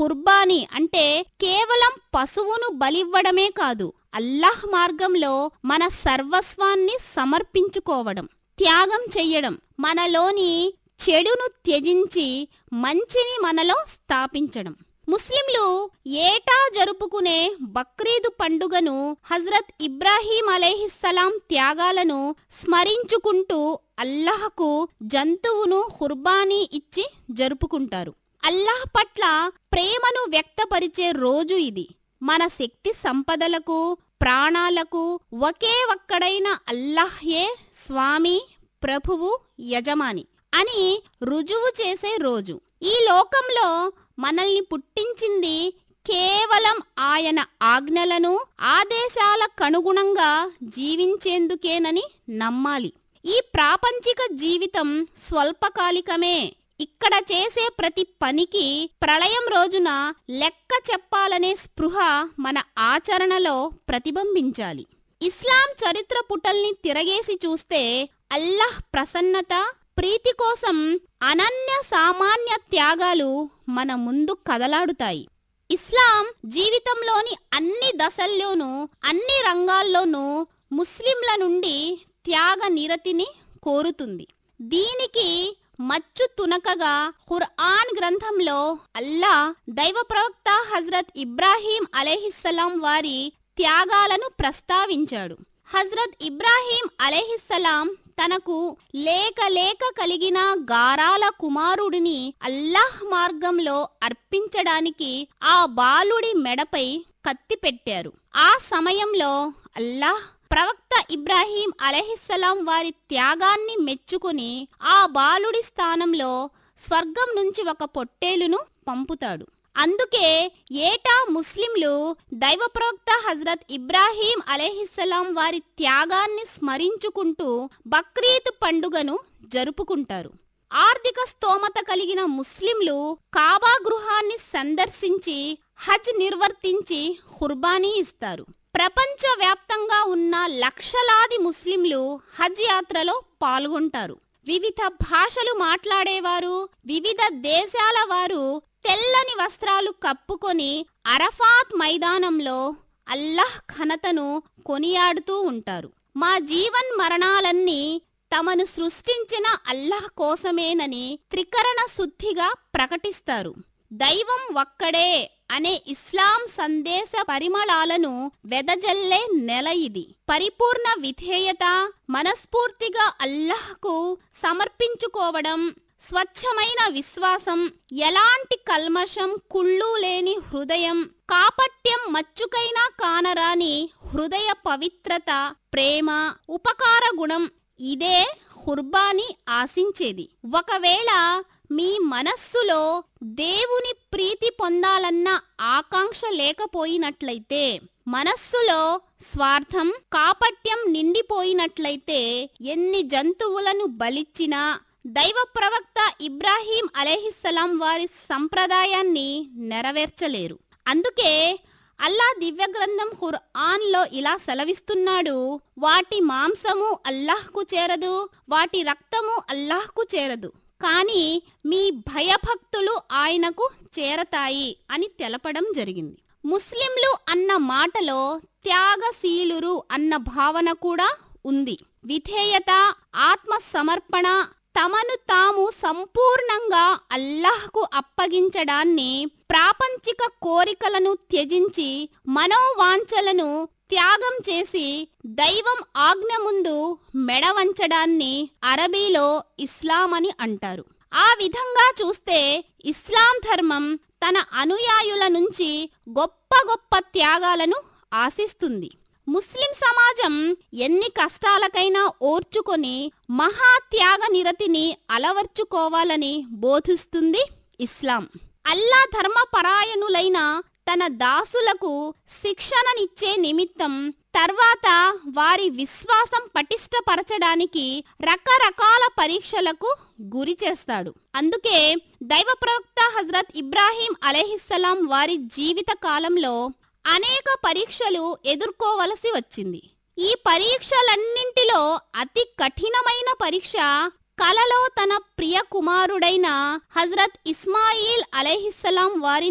ఖుర్బానీ అంటే కేవలం పశువును బలివ్వడమే కాదు అల్లాహ్ మార్గంలో మన సర్వస్వాన్ని సమర్పించుకోవడం త్యాగం చెయ్యడం మనలోని చెడును త్యజించి మంచిని మనలో స్థాపించడం ముస్లింలు ఏటా జరుపుకునే బక్రీదు పండుగను హజ్రత్ ఇబ్రాహీం అలేహిస్సలాం త్యాగాలను స్మరించుకుంటూ అల్లాహకు జంతువును హుర్బానీ ఇచ్చి జరుపుకుంటారు అల్లాహ్ పట్ల ప్రేమను వ్యక్తపరిచే రోజు ఇది మన శక్తి సంపదలకు ప్రాణాలకు ఒకే ఒక్కడైన అల్లాహ్యే స్వామి ప్రభువు యజమాని అని రుజువు చేసే రోజు ఈ లోకంలో మనల్ని పుట్టించింది కేవలం ఆయన ఆజ్ఞలను ఆదేశాలకనుగుణంగా జీవించేందుకేనని నమ్మాలి ఈ ప్రాపంచిక జీవితం స్వల్పకాలికమే ఇక్కడ చేసే ప్రతి పనికి ప్రళయం రోజున లెక్క చెప్పాలనే స్పృహ మన ఆచరణలో ప్రతిబింబించాలి ఇస్లాం చరిత్ర పుటల్ని తిరగేసి చూస్తే అల్లాహ్ ప్రసన్నత ప్రీతి కోసం అనన్య సామాన్య త్యాగాలు మన ముందు కదలాడుతాయి ఇస్లాం జీవితంలోని అన్ని దశల్లోనూ అన్ని రంగాల్లోనూ ముస్లింల నుండి త్యాగ నిరతిని కోరుతుంది దీనికి మచ్చు తునకగా ఖుర్ఆన్ గ్రంథంలో అల్లా దైవ ప్రవక్త హజ్రత్ ఇబ్రాహీం అలెహిస్సలాం వారి త్యాగాలను ప్రస్తావించాడు హజ్రత్ ఇబ్రాహీం అలెహిస్సలాం తనకు లేక లేక కలిగిన గారాల కుమారుడిని అల్లాహ్ మార్గంలో అర్పించడానికి ఆ బాలుడి మెడపై కత్తి పెట్టారు ఆ సమయంలో అల్లాహ్ ప్రవక్త ఇబ్రాహీం అలహిస్సలాం వారి త్యాగాన్ని మెచ్చుకుని ఆ బాలుడి స్థానంలో స్వర్గం నుంచి ఒక పొట్టేలును పంపుతాడు అందుకే ఏటా ముస్లింలు దైవ ప్రవక్త హజ్రత్ ఇబ్రాహీం అలెహిస్సలాం వారి త్యాగాన్ని స్మరించుకుంటూ బక్రీద్ పండుగను జరుపుకుంటారు ఆర్థిక స్తోమత కలిగిన ముస్లింలు కాబా గృహాన్ని సందర్శించి హజ్ నిర్వర్తించి ఖుర్బానీ ఇస్తారు ప్రపంచ వ్యాప్తంగా ఉన్న లక్షలాది ముస్లింలు హజ్ యాత్రలో పాల్గొంటారు వివిధ భాషలు మాట్లాడేవారు వివిధ దేశాల వారు తెల్లని వస్త్రాలు కప్పుకొని అరఫాత్ మైదానంలో అల్లాహ్ ఘనతను కొనియాడుతూ ఉంటారు మా జీవన్ మరణాలన్నీ తమను సృష్టించిన అల్లాహ్ కోసమేనని త్రికరణ శుద్ధిగా ప్రకటిస్తారు దైవం ఒక్కడే అనే ఇస్లాం సందేశ పరిమళాలను వెదజల్లే నెల ఇది పరిపూర్ణ విధేయత మనస్ఫూర్తిగా అల్లాహ్కు సమర్పించుకోవడం స్వచ్ఛమైన విశ్వాసం ఎలాంటి కల్మషం కుళ్ళు లేని హృదయం కాపట్యం మచ్చుకైనా కానరాని హృదయ పవిత్రత ప్రేమ ఉపకార గుణం ఇదే హుర్బాని ఆశించేది ఒకవేళ మీ మనస్సులో దేవుని ప్రీతి పొందాలన్న ఆకాంక్ష లేకపోయినట్లయితే మనస్సులో స్వార్థం కాపట్యం నిండిపోయినట్లయితే ఎన్ని జంతువులను బలిచ్చినా దైవ ప్రవక్త ఇబ్రాహీం అలెహిస్సలాం వారి సంప్రదాయాన్ని నెరవేర్చలేరు అందుకే అల్లా దివ్య గ్రంథం ఖుర్ఆన్లో ఇలా సెలవిస్తున్నాడు వాటి మాంసము అల్లాహ్కు చేరదు వాటి రక్తము అల్లాహ్కు చేరదు కానీ మీ భయభక్తులు ఆయనకు చేరతాయి అని తెలపడం జరిగింది ముస్లింలు అన్న మాటలో త్యాగశీలురు అన్న భావన కూడా ఉంది విధేయత ఆత్మ సమర్పణ తమను తాము సంపూర్ణంగా అల్లాహ్కు అప్పగించడాన్ని ప్రాపంచిక కోరికలను త్యజించి మనోవాంఛలను త్యాగం చేసి దైవం ఆజ్ఞ ముందు మెడ వంచడాన్ని అరబీలో ఇస్లాం అని అంటారు ఆ విధంగా చూస్తే ఇస్లాం ధర్మం తన అనుయాయుల నుంచి గొప్ప గొప్ప త్యాగాలను ఆశిస్తుంది ముస్లిం సమాజం ఎన్ని కష్టాలకైనా ఓర్చుకొని మహాత్యాగ నిరతిని అలవర్చుకోవాలని బోధిస్తుంది ఇస్లాం అల్లా ధర్మపరాయణులైన తన దాసులకు శిక్షణనిచ్చే నిమిత్తం తర్వాత వారి విశ్వాసం పటిష్టపరచడానికి రకరకాల పరీక్షలకు గురి చేస్తాడు అందుకే దైవ ప్రవక్త హజ్రత్ ఇబ్రాహీం అలెహిస్సలాం వారి జీవిత కాలంలో అనేక పరీక్షలు ఎదుర్కోవలసి వచ్చింది ఈ పరీక్షలన్నింటిలో అతి కఠినమైన పరీక్ష కలలో తన ప్రియ కుమారుడైన హజ్రత్ ఇస్మాయిల్ అలైహిస్సలాం వారి